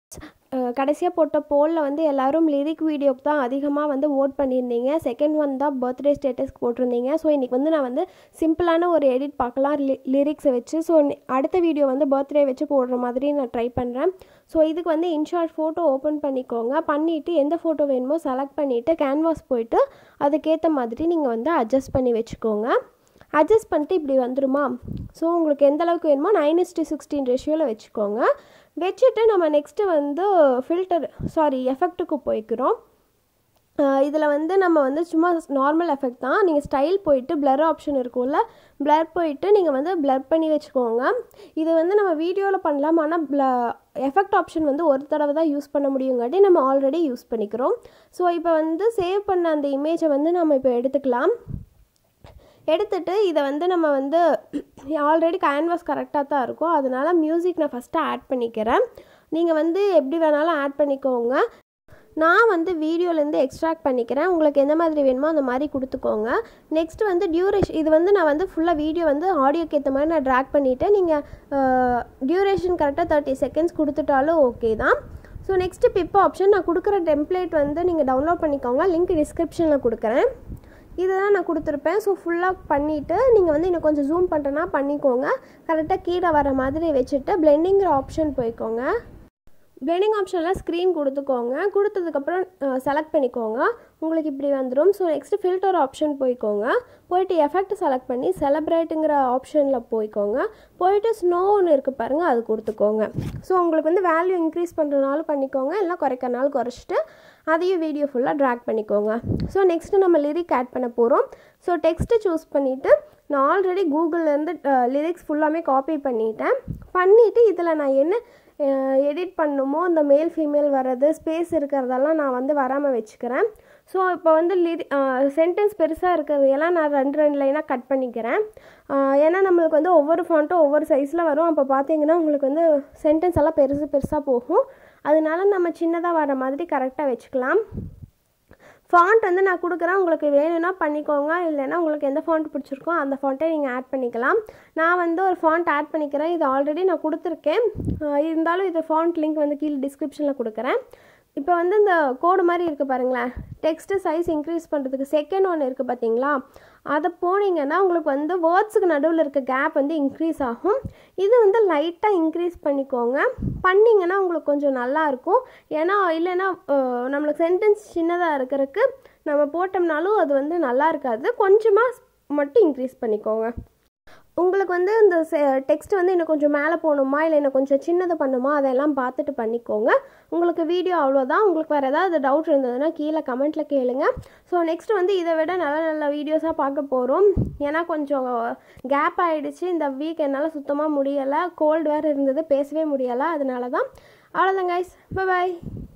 கடைசியாக போட்ட போலில் வந்து எல்லோரும் லிரிக் வீடியோக்கு தான் அதிகமாக வந்து ஓட் பண்ணியிருந்தீங்க செகண்ட் ஒன் தான் பர்த்டே ஸ்டேட்டஸ்க்கு போட்டிருந்தீங்க ஸோ இன்றைக்கி வந்து நான் வந்து சிம்பிளான ஒரு எடிட் பார்க்கலாம் லி லிரிக்ஸை வச்சு ஸோ அடுத்த வீடியோ வந்து பர்த்டே வச்சு போடுற மாதிரி நான் ட்ரை பண்ணுறேன் ஸோ இதுக்கு வந்து இன்ஷார்ட் ஃபோட்டோ ஓப்பன் பண்ணிக்கோங்க பண்ணிவிட்டு எந்த ஃபோட்டோ வேணுமோ செலக்ட் பண்ணிவிட்டு கேன்வாஸ் போயிட்டு அதுக்கேற்ற மாதிரி நீங்கள் வந்து அட்ஜஸ்ட் பண்ணி வச்சுக்கோங்க அட்ஜஸ்ட் பண்ணிட்டு இப்படி வந்துடுமா ஸோ உங்களுக்கு எந்த அளவுக்கு வேணுமோ நைன் இஸ்டி சிக்ஸ்டீன் ரேஷியோவில் வச்சுக்கோங்க வச்சுட்டு நம்ம நெக்ஸ்ட்டு வந்து ஃபில்டர் சாரி எஃபெக்ட்டுக்கு போய்க்கிறோம் இதில் வந்து நம்ம வந்து சும்மா நார்மல் எஃபெக்ட் தான் நீங்கள் ஸ்டைல் போயிட்டு பிளர் ஆப்ஷன் இருக்கும்ல பிளர் போயிட்டு நீங்கள் வந்து பிளர் பண்ணி வச்சுக்கோங்க இது வந்து நம்ம வீடியோவில் பண்ணலாம் ஆனால் ப்ள எஃபெக்ட் ஆப்ஷன் வந்து ஒரு தடவை தான் யூஸ் பண்ண முடியுங்காட்டி நம்ம ஆல்ரெடி யூஸ் பண்ணிக்கிறோம் ஸோ இப்போ வந்து சேவ் பண்ண அந்த இமேஜை வந்து நம்ம இப்போ எடுத்துக்கலாம் எடுத்துட்டு இதை வந்து நம்ம வந்து ஆல்ரெடி கேன்வாஸ் கரெக்டாக தான் இருக்கும் அதனால் மியூசிக் நான் ஃபஸ்ட்டு ஆட் பண்ணிக்கிறேன் நீங்கள் வந்து எப்படி வேணாலும் ஆட் பண்ணிக்கோங்க நான் வந்து வீடியோலேருந்து எக்ஸ்ட்ராக்ட் பண்ணிக்கிறேன் உங்களுக்கு எந்த மாதிரி வேணுமோ அந்த மாதிரி கொடுத்துக்கோங்க நெக்ஸ்ட் வந்து டியூரேஷன் இது வந்து நான் வந்து ஃபுல்லாக வீடியோ வந்து ஆடியோக்கு ஏற்ற மாதிரி நான் ட்ராக் பண்ணிவிட்டேன் நீங்கள் டியூரேஷன் கரெக்டாக தேர்ட்டி செகண்ட்ஸ் கொடுத்துட்டாலும் ஓகே தான் ஸோ நெக்ஸ்ட்டு பிப் ஆப்ஷன் நான் கொடுக்குற டெம்ப்ளேட் வந்து நீங்கள் டவுன்லோட் பண்ணிக்கோங்க லிங்க் டிஸ்கிரிப்ஷனில் கொடுக்குறேன் இதை தான் நான் கொடுத்துருப்பேன் ஸோ ஃபுல்லாக பண்ணிவிட்டு நீங்கள் வந்து இன்னும் கொஞ்சம் ஜூம் பண்ணுறேன்னா பண்ணிக்கோங்க கரெக்டாக கீழே வர மாதிரி வச்சுட்டு பிளெண்டிங்கிற ஆப்ஷன் போய்க்கோங்க பிளெண்டிங் ஆப்ஷனில் ஸ்க்ரீன் கொடுத்துக்கோங்க கொடுத்ததுக்கப்புறம் செலக்ட் பண்ணிக்கோங்க உங்களுக்கு இப்படி வந்துடும் ஸோ நெக்ஸ்ட்டு ஃபில்டர் ஆப்ஷன் போய்க்கோங்க போயிட்டு எஃபெக்ட் செலக்ட் பண்ணி செலப்ரேட்டுங்கிற ஆப்ஷனில் போய்க்கோங்க போயிட்டு ஸ்னோன்னு இருக்குது பாருங்கள் அது கொடுத்துக்கோங்க ஸோ உங்களுக்கு வந்து வேல்யூ இன்க்ரீஸ் பண்ணுறதுனாலும் பண்ணிக்கோங்க இல்லை குறைக்கிறனாலும் குறைச்சிட்டு அதையும் வீடியோ ஃபுல்லாக ட்ராக் பண்ணிக்கோங்க ஸோ நெக்ஸ்ட்டு நம்ம லிரிக் ஆட் பண்ண போகிறோம் ஸோ டெக்ஸ்ட்டு சூஸ் பண்ணிவிட்டு நான் ஆல்ரெடி கூகுள்லேருந்து லிரிக்ஸ் ஃபுல்லாமே காப்பி பண்ணிட்டேன் பண்ணிவிட்டு இதில் நான் என்ன எடிட் பண்ணுமோ இந்த மேல் ஃபீமேல் வர்றது ஸ்பேஸ் இருக்கிறதெல்லாம் நான் வந்து வராமல் வச்சுக்கிறேன் ஸோ இப்போ வந்து லிரி சென்டென்ஸ் பெருசாக இருக்கிறது எல்லாம் நான் ரெண்டு ரெண்டு லைனாக கட் பண்ணிக்கிறேன் ஏன்னா நம்மளுக்கு வந்து ஒவ்வொரு ஃபாண்ட்டும் ஒவ்வொரு சைஸில் வரும் அப்போ பார்த்தீங்கன்னா உங்களுக்கு வந்து சென்டென்ஸ் எல்லாம் பெருசு பெருசாக போகும் அதனால நம்ம சின்னதாக வர மாதிரி கரெக்டாக வச்சுக்கலாம் ஃபாண்ட் வந்து நான் கொடுக்குறேன் உங்களுக்கு வேணும்னா பண்ணிக்கோங்க இல்லைன்னா உங்களுக்கு எந்த ஃபாண்ட் பிடிச்சிருக்கோ அந்த ஃபாண்ட்டை நீங்கள் ஆட் பண்ணிக்கலாம் நான் வந்து ஒரு ஃபாண்ட் ஆட் பண்ணிக்கிறேன் இது ஆல்ரெடி நான் கொடுத்துருக்கேன் இருந்தாலும் இது ஃபாண்ட் லிங்க் வந்து கீழே டிஸ்கிரிப்ஷனில் கொடுக்குறேன் இப்போ வந்து இந்த கோடு மாதிரி இருக்குது பாருங்களேன் டெக்ஸ்ட்டு சைஸ் இன்க்ரீஸ் பண்ணுறதுக்கு செகண்ட் ஒன்று இருக்குது பார்த்தீங்களா அதை போனீங்கன்னா உங்களுக்கு வந்து வேர்ட்ஸுக்கு நடுவில் இருக்க கேப் வந்து இன்க்ரீஸ் ஆகும் இது வந்து லைட்டாக இன்க்ரீஸ் பண்ணிக்கோங்க பண்ணிங்கன்னா உங்களுக்கு கொஞ்சம் நல்லாயிருக்கும் ஏன்னா இல்லைன்னா நம்மளுக்கு சென்டென்ஸ் சின்னதாக இருக்கிறதுக்கு நம்ம போட்டோம்னாலும் அது வந்து நல்லா இருக்காது கொஞ்சமாக மட்டும் இன்க்ரீஸ் பண்ணிக்கோங்க உங்களுக்கு வந்து இந்த டெக்ஸ்ட் வந்து இன்னும் கொஞ்சம் மேலே போகணுமா இல்லை இன்னும் கொஞ்சம் சின்னது பண்ணுமா அதெல்லாம் பார்த்துட்டு பண்ணிக்கோங்க உங்களுக்கு வீடியோ அவ்வளோதான் உங்களுக்கு வேறு ஏதாவது டவுட் இருந்ததுன்னா கீழே கமெண்ட்டில் கேளுங்க ஸோ நெக்ஸ்ட் வந்து இதை விட நல்ல நல்ல வீடியோஸாக பார்க்க போகிறோம் ஏன்னா கொஞ்சம் கேப் ஆகிடுச்சு இந்த வீக் என்னால் சுத்தமாக முடியலை கோல்டு வேறு இருந்தது பேசவே முடியலை அதனால தான் அவ்வளோதான் கைஸ் பாய்